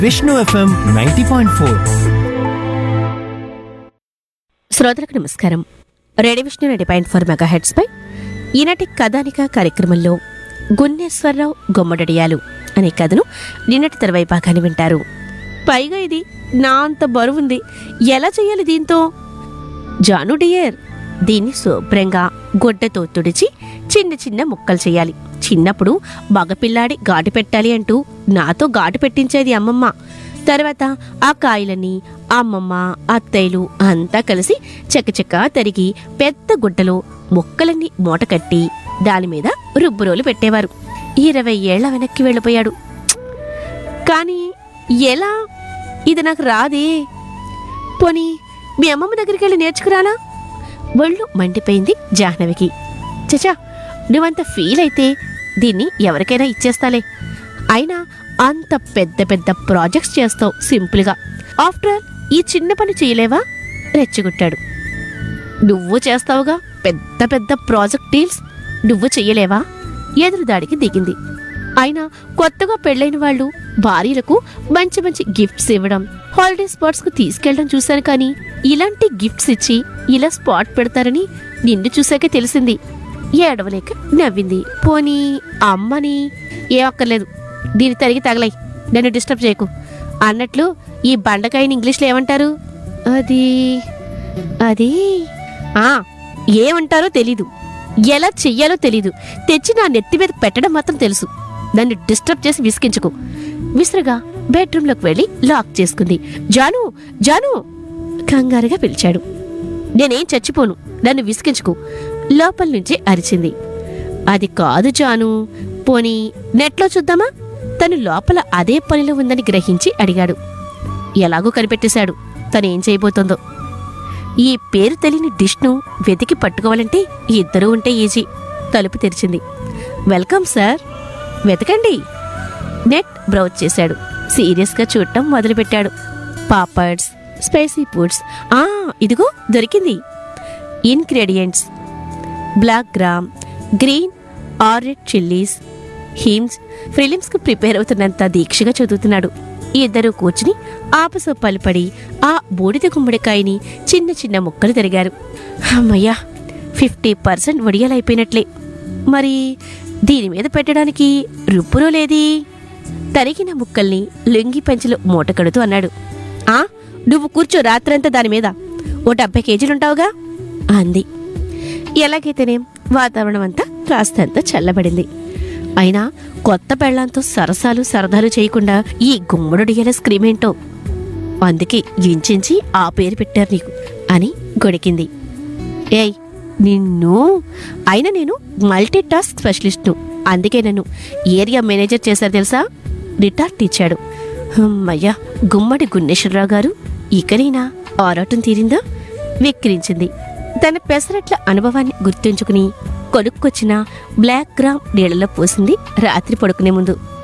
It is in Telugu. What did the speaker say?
Vishnu FM ninety point four శ్రోతలకు నమస్కారం radio Vishnu ninety point four megahertz పై ఈనాటి కథానిక కార్యక్రమంలో గున్నేశ్వరరావు గొమ్మడడియాలు అనే కథను నిన్నటి తర్వాయి భాగాన్ని వింటారు పైగా ఇది నా అంత బరువుంది ఎలా చెయ్యాలి దీంతో జాను డియర్ దీన్ని శుభ్రంగా గొడ్డతో తుడిచి చిన్న చిన్న ముక్కలు చేయాలి చిన్నప్పుడు మగపిల్లాడి ఘాటు పెట్టాలి అంటూ నాతో ఘాటు పెట్టించేది అమ్మమ్మ తర్వాత ఆ కాయలని అమ్మమ్మ అత్తయ్యలు అంతా కలిసి చకచక తరిగి పెద్ద గుడ్డలో ముక్కలన్నీ మూట కట్టి దాని మీద రుబ్బురోలు పెట్టేవారు ఇరవై ఏళ్ల వెనక్కి వెళ్ళిపోయాడు కానీ ఎలా ఇది నాకు రాదే పోనీ మీ అమ్మమ్మ దగ్గరికి వెళ్ళి నేర్చుకురానా ఒళ్ళు మండిపోయింది జాహ్నవికి చచా నువ్వంత ఫీల్ అయితే దీన్ని ఎవరికైనా ఇచ్చేస్తాలే అయినా అంత పెద్ద పెద్ద ప్రాజెక్ట్స్ చేస్తావు సింపుల్గా ఆఫ్టర్ ఆల్ ఈ చిన్న పని చేయలేవా రెచ్చగొట్టాడు నువ్వు చేస్తావుగా పెద్ద పెద్ద ప్రాజెక్ట్ డీల్స్ నువ్వు చెయ్యలేవా ఎదురుదాడికి దిగింది అయినా కొత్తగా పెళ్ళైన వాళ్ళు భార్యలకు మంచి మంచి గిఫ్ట్స్ ఇవ్వడం హాలిడే స్పాట్స్ కు తీసుకెళ్ళడం చూశాను కానీ ఇలాంటి గిఫ్ట్స్ ఇచ్చి ఇలా స్పాట్ పెడతారని నిన్ను చూశాకే తెలిసింది ఏడవలేక నవ్వింది పోనీ అమ్మని ఏ ఒక్కర్లేదు దీని తరిగి తగలై నన్ను డిస్టర్బ్ చేయకు అన్నట్లు ఈ బండకాయని ఇంగ్లీష్లో ఏమంటారు అది అది ఆ ఏమంటారో తెలీదు ఎలా చెయ్యాలో తెలీదు తెచ్చి నా నెత్తి మీద పెట్టడం మాత్రం తెలుసు నన్ను డిస్టర్బ్ చేసి విసిగించుకు విసురుగా బెడ్రూమ్లోకి వెళ్ళి లాక్ చేసుకుంది జాను జాను కంగారుగా పిలిచాడు నేనేం చచ్చిపోను నన్ను విసిగించుకు లోపల నుంచి అరిచింది అది కాదు జాను పోనీ నెట్లో చూద్దామా తను లోపల అదే పనిలో ఉందని గ్రహించి అడిగాడు ఎలాగో కనిపెట్టేశాడు తనేం చేయబోతోందో ఈ పేరు తెలియని డిష్ను వెతికి పట్టుకోవాలంటే ఇద్దరూ ఉంటే ఈజీ తలుపు తెరిచింది వెల్కమ్ సార్ వెతకండి నెట్ బ్రౌజ్ చేశాడు సీరియస్గా చూడటం మొదలుపెట్టాడు పాపడ్స్ స్పైసీ ఫుడ్స్ ఆ ఇదిగో దొరికింది ఇంగ్రీడియంట్స్ బ్లాక్ గ్రామ్ గ్రీన్ ఆరెడ్ చిల్లీస్ హిమ్స్ ఫిలిమ్స్కు ప్రిపేర్ అవుతున్నంత దీక్షగా చదువుతున్నాడు ఇద్దరు కూర్చుని ఆపసో పలుపడి ఆ బూడిద గుమ్మడికాయని చిన్న చిన్న ముక్కలు తిరిగారు అమ్మయ్యా ఫిఫ్టీ పర్సెంట్ వడియాలైపోయినట్లే మరి దీని మీద పెట్టడానికి రుబ్బురో లేది తరిగిన ముక్కల్ని లొంగి పంచెలో మూట కడుతూ అన్నాడు ఆ నువ్వు కూర్చో రాత్రంతా దాని మీద ఓ డెబ్బై కేజీలుంటావుగా అంది ఎలాగైతేనేం వాతావరణం అంతా కాస్తంత చల్లబడింది అయినా కొత్త పెళ్లాంతో సరసాలు సరదాలు చేయకుండా ఈ గుమ్మడుడిగల స్క్రీమ్ ఏంటో అందుకే ఇంచించి ఆ పేరు పెట్టారు నీకు అని గొడికింది ఏయ్ నిన్ను అయినా నేను మల్టీ టాస్క్ స్పెషలిస్ట్ను అందుకే నన్ను ఏరియా మేనేజర్ చేశారు తెలుసా రిటార్ట్ ఇచ్చాడు అమ్మయ్యా గుమ్మడి గున్నేశ్వరరావు గారు ఇకనైనా ఆరాటం తీరిందా వెక్కిరించింది తన పెసరట్ల అనుభవాన్ని గుర్తుంచుకుని కొనుక్కొచ్చిన బ్లాక్ గ్రామ్ నీళ్లలో పోసింది రాత్రి పడుకునే ముందు